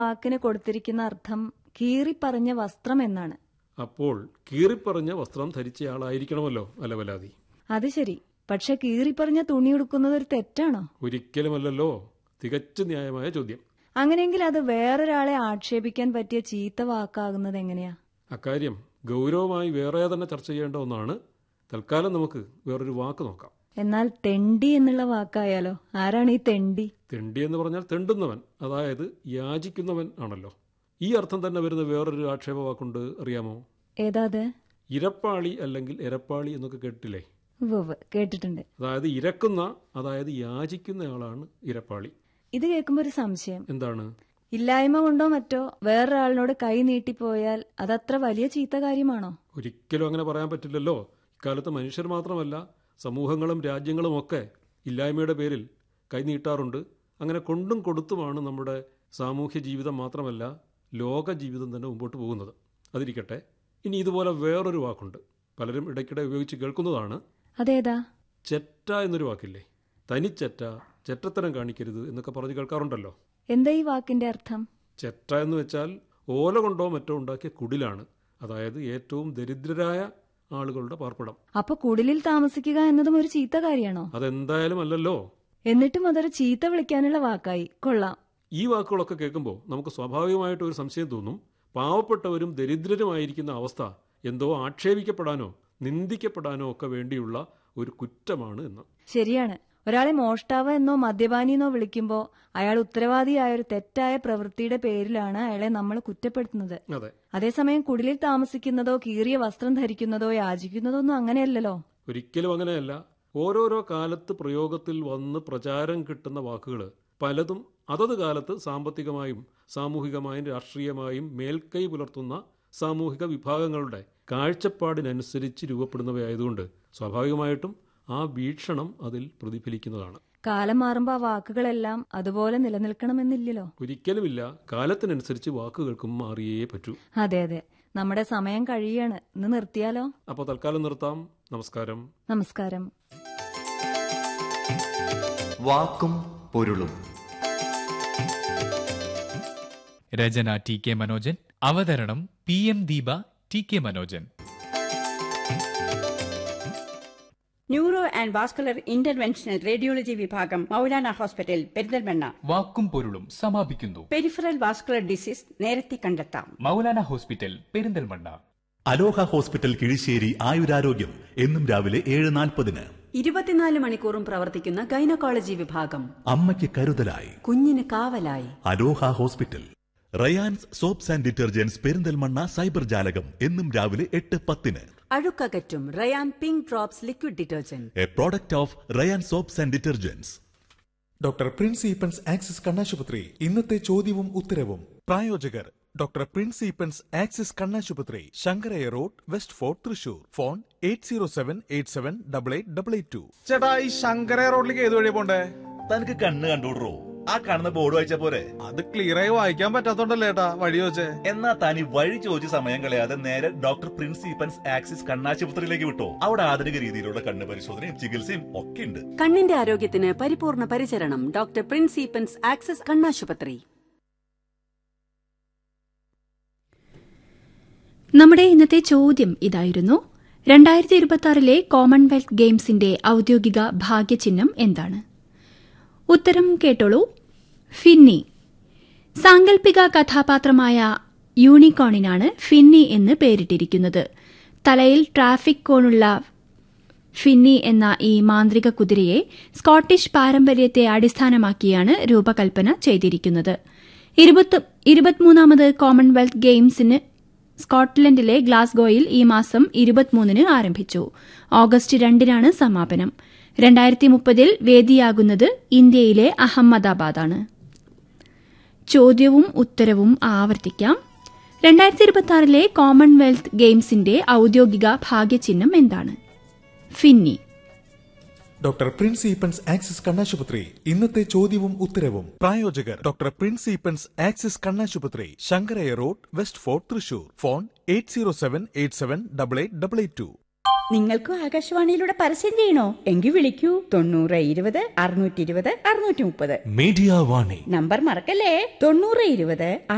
വാക്കിന് കൊടുത്തിരിക്കുന്ന അർത്ഥം കീറിപ്പറഞ്ഞ വസ്ത്രം എന്നാണ് അപ്പോൾ കീറിപ്പറഞ്ഞ വസ്ത്രം ധരിച്ചയാളായിരിക്കണമല്ലോ അലവലാതി അത് ശരി പക്ഷെ കീറിപ്പറഞ്ഞ തുണി ഉടുക്കുന്നത് ഒരു തെറ്റാണോ ഒരിക്കലുമല്ലല്ലോ തികച്ചു ന്യായമായ ചോദ്യം അങ്ങനെയെങ്കിൽ അത് വേറൊരാളെ ആക്ഷേപിക്കാൻ പറ്റിയ ചീത്ത വാക്കാകുന്നത് എങ്ങനെയാ അക്കാര്യം ഗൗരവമായി വേറെ തന്നെ ചർച്ച ചെയ്യേണ്ട ഒന്നാണ് തൽക്കാലം നമുക്ക് വേറൊരു വാക്ക് നോക്കാം എന്നാൽ തെണ്ടി എന്നുള്ള വാക്കായാലോ ആരാണ് ഈ തെണ്ടി തെണ്ടി എന്ന് പറഞ്ഞാൽ തെണ്ടുന്നവൻ അതായത് യാചിക്കുന്നവൻ ആണല്ലോ ഈ അർത്ഥം തന്നെ വരുന്ന വേറൊരു ആക്ഷേപ വാക്കുണ്ട് അറിയാമോ ഏതാ അത് ഇരപ്പാളി അല്ലെങ്കിൽ എരപ്പാളി എന്നൊക്കെ കേട്ടില്ലേ ഉവ്വ് കേട്ടിട്ടുണ്ട് അതായത് ഇരക്കുന്ന അതായത് യാചിക്കുന്നയാളാണ് ഇരപ്പാളി ഇത് കേൾക്കുമ്പോ ഒരു സംശയം എന്താണ് ഇല്ലായ്മ കൊണ്ടോ മറ്റോ വേറൊരാളിനോട് കൈ നീട്ടിപ്പോയാൽ അതത്ര വലിയ ചീത്ത കാര്യമാണോ ഒരിക്കലും അങ്ങനെ പറയാൻ പറ്റില്ലല്ലോ ഇക്കാലത്ത് മനുഷ്യർ മാത്രമല്ല സമൂഹങ്ങളും രാജ്യങ്ങളും ഒക്കെ ഇല്ലായ്മയുടെ പേരിൽ കൈനീട്ടാറുണ്ട് അങ്ങനെ കൊണ്ടും കൊടുത്തുമാണ് നമ്മുടെ സാമൂഹ്യ ജീവിതം മാത്രമല്ല ലോക ജീവിതം തന്നെ മുമ്പോട്ട് പോകുന്നത് അതിരിക്കട്ടെ ഇനി ഇതുപോലെ വേറൊരു വാക്കുണ്ട് പലരും ഇടയ്ക്കിടെ ഉപയോഗിച്ച് കേൾക്കുന്നതാണ് അതേതാ ചെറ്റ എന്നൊരു വാക്കില്ലേ തനിച്ചെറ്റ ചെറ്റത്തരം കാണിക്കരുത് എന്നൊക്കെ പറഞ്ഞ് കേൾക്കാറുണ്ടല്ലോ എന്താ ഈ വാക്കിന്റെ അർത്ഥം ചെറ്റ എന്ന് വെച്ചാൽ ഓല കൊണ്ടോ മറ്റോ ഉണ്ടാക്കിയ കുടിലാണ് അതായത് ഏറ്റവും ദരിദ്രരായ ആളുകളുടെ പാർപ്പിടം അപ്പൊ കുടിലിൽ താമസിക്കുക എന്നതും ഒരു ചീത്ത കാര്യമാണോ അതെന്തായാലും അല്ലല്ലോ എന്നിട്ടും അതൊരു ചീത്ത വിളിക്കാനുള്ള വാക്കായി കൊള്ളാം ഈ വാക്കുകളൊക്കെ കേൾക്കുമ്പോൾ നമുക്ക് സ്വാഭാവികമായിട്ട് ഒരു സംശയം തോന്നും പാവപ്പെട്ടവരും ദരിദ്രരുമായിരിക്കുന്ന അവസ്ഥ എന്തോ ആക്ഷേപിക്കപ്പെടാനോ നിന്ദിക്കപ്പെടാനോ ഒക്കെ വേണ്ടിയുള്ള ഒരു കുറ്റമാണ് എന്ന് ശരിയാണ് ഒരാളെ മോഷ്ടാവ് എന്നോ മദ്യപാനി എന്നോ വിളിക്കുമ്പോ അയാൾ ഉത്തരവാദിയായ ഒരു തെറ്റായ പ്രവൃത്തിയുടെ പേരിലാണ് അയാളെ നമ്മൾ കുറ്റപ്പെടുത്തുന്നത് അതെ അതേസമയം കുടിലിൽ താമസിക്കുന്നതോ കീറിയ വസ്ത്രം ധരിക്കുന്നതോ യാചിക്കുന്നതോ ഒന്നും അങ്ങനെയല്ലല്ലോ ഒരിക്കലും അങ്ങനെയല്ല ഓരോരോ കാലത്ത് പ്രയോഗത്തിൽ വന്ന് പ്രചാരം കിട്ടുന്ന വാക്കുകൾ പലതും അതത് കാലത്ത് സാമ്പത്തികമായും സാമൂഹികമായും രാഷ്ട്രീയമായും മേൽക്കൈ പുലർത്തുന്ന സാമൂഹിക വിഭാഗങ്ങളുടെ കാഴ്ചപ്പാടിനനുസരിച്ച് രൂപപ്പെടുന്നവയായതുകൊണ്ട് സ്വാഭാവികമായിട്ടും ആ വീക്ഷണം അതിൽ പ്രതിഫലിക്കുന്നതാണ് കാലം മാറുമ്പോ ആ വാക്കുകളെല്ലാം അതുപോലെ നിലനിൽക്കണമെന്നില്ലല്ലോ ഒരിക്കലുമില്ല കാലത്തിനനുസരിച്ച് വാക്കുകൾക്കും മാറിയേ പറ്റൂ അതെ അതെ നമ്മുടെ സമയം കഴിയാണ് ഇന്ന് നിർത്തിയാലോ അപ്പോൾ തൽക്കാലം നിർത്താം നമസ്കാരം നമസ്കാരം വാക്കും പൊരുളും രചന ടി കെ മനോജൻ അവതരണം P M Deepa T K Manojan neuro and vascular interventional radiology വിഭാഗം മൗലാന ഹോസ്പിറ്റൽ പെരിന്തൽമണ്ണ വാക്കും പൊരുളും സമാപിക്കുന്നു പെരിഫറൽ വാസ്കുലർ ഡിസീസ് നേരത്തെ കണ്ടെത്താം Maulana hospital Perinthalmanna Aloha hospital Kizhisseri ആയുരാരോഗ്യം എന്നും രാവിലെ ഏഴ് നാൽപ്പതിന് ഇരുപത്തിനാല് മണിക്കൂറും പ്രവർത്തിക്കുന്ന ഗൈനക്കോളജി വിഭാഗം അമ്മയ്ക്ക് കരുതലായി കുഞ്ഞിന് കാവലായി Aloha hospital Rayan's soaps and detergents Perinthalmanna cyber ജാലകം എന്നും രാവിലെ എട്ട് പത്തിന് അഴുക്കകറ്റും Rayan pink drops liquid detergent a product of Rayan soaps and detergents doctor Prince Eappen's Axis കണ്ണാശുപത്രി ഇന്നത്തെ ചോദ്യവും ഉത്തരവും പ്രായോജകർ ഡോക്ടർ പ്രിൻസ് ഈപ്പൻസ് ആക്സിസ് കണ്ണാശുപത്രി Shankaraiya road West Fort Thrissur phone eight zero seven eight seven double eight double eight two ചേട്ടാ ഈ ശങ്കര റോഡിലേക്ക് ഏത് വഴിയാ പോണ്ടേ തനിക്ക് കണ്ണ് കണ്ടോടറോ ആ കാണുന്ന ബോർഡ് വായിച്ച പോരെ അത് ക്ലിയർ ആയി വായിക്കാൻ പറ്റാത്തോണ്ടല്ലേ ഏട്ടാ വഴി ചോദിച്ചേ എന്നാ താനി വഴി ചോദിച്ച സമയം കളയാതെ നേരെ ഡോക്ടർ പ്രിൻസ് ഈപ്പൻസ് ആക്സിസ് കണ്ണാശുപത്രിയിലേക്ക് വിട്ടോ അവിടെ ആധുനിക രീതിയിലുള്ള കണ്ണ് പരിശോധനയും ചികിത്സയും ഒക്കെ ഉണ്ട് കണ്ണിന്റെ ആരോഗ്യത്തിന് പരിപൂർണ പരിചരണം ഡോക്ടർ പ്രിൻസ് ഈപ്പൻസ് ആക്സസ് കണ്ണാശുപത്രി നമ്മുടെ ഇന്നത്തെ ചോദ്യം ഇതായിരുന്നു രണ്ടായിരത്തി ഇരുപത്തി ആറിലെ കോമൺവെൽത്ത് ഗെയിംസിന്റെ ഔദ്യോഗിക ഭാഗ്യചിഹ്നം എന്താണ് ഉത്തരം കേട്ടോളൂ ഫിന്നി സാങ്കല്പിക കഥാപാത്രമായ യൂണിക്കോണിനാണ് ഫിന്നി എന്ന് പേരിട്ടിരിക്കുന്നത് തലയിൽ ട്രാഫിക് കോണുള്ള ഫിന്നി എന്ന ഈ മാന്ത്രിക കുതിരയെ സ്കോട്ടിഷ് പാരമ്പര്യത്തെ അടിസ്ഥാനമാക്കിയാണ് രൂപകൽപ്പന ചെയ്തിരിക്കുന്നത് ഇരുപത്തിമൂന്നാമത് കോമൺവെൽത്ത് ഗെയിംസിന് സ്കോട്ട്ലൻഡിലെ ഗ്ലാസ്ഗോയിൽ ഈ മാസം ഇരുപത്തിമൂന്നിന് ആരംഭിച്ചു ഓഗസ്റ്റ് രണ്ടിനാണ് സമാപനം രണ്ടായിരത്തി മുപ്പതിൽ വേദിയാകുന്നത് ഇന്ത്യയിലെ അഹമ്മദാബാദാണ് ചോദ്യവും ഉത്തരവും ആവർത്തിക്കാം രണ്ടായിരത്തി ഇരുപത്തി ആറിലെ കോമൺവെൽത്ത് ഗെയിംസിന്റെ ഔദ്യോഗിക ഭാഗ്യചിഹ്നം എന്താണ് ഫിന്നി ഡോക്ടർ പ്രിൻസ് ഈപ്പൻസ് ആക്സിസ് കണ്ണാശുപത്രി ഇന്നത്തെ ചോദ്യവും ഉത്തരവും പ്രായോജകർ ഡോക്ടർ പ്രിൻസ് ഈപ്പൻസ് ആക്സിസ് കണ്ണാശുപത്രി Shankaraiya road West Fort Thrissur phone eight zero seven eight seven double eight double eight two നിങ്ങൾക്കും ആകാശവാണിയിലൂടെ പരസ്യം ചെയ്യണോ എങ്കിൽ വിളിക്കൂ തൊണ്ണൂറ് ഇരുപത് അറുന്നൂറ്റി ഇരുപത് അറുന്നൂറ്റി മുപ്പത് മീഡിയ വാണി നമ്പർ മറക്കല്ലേ തൊണ്ണൂറ് ഇരുപത്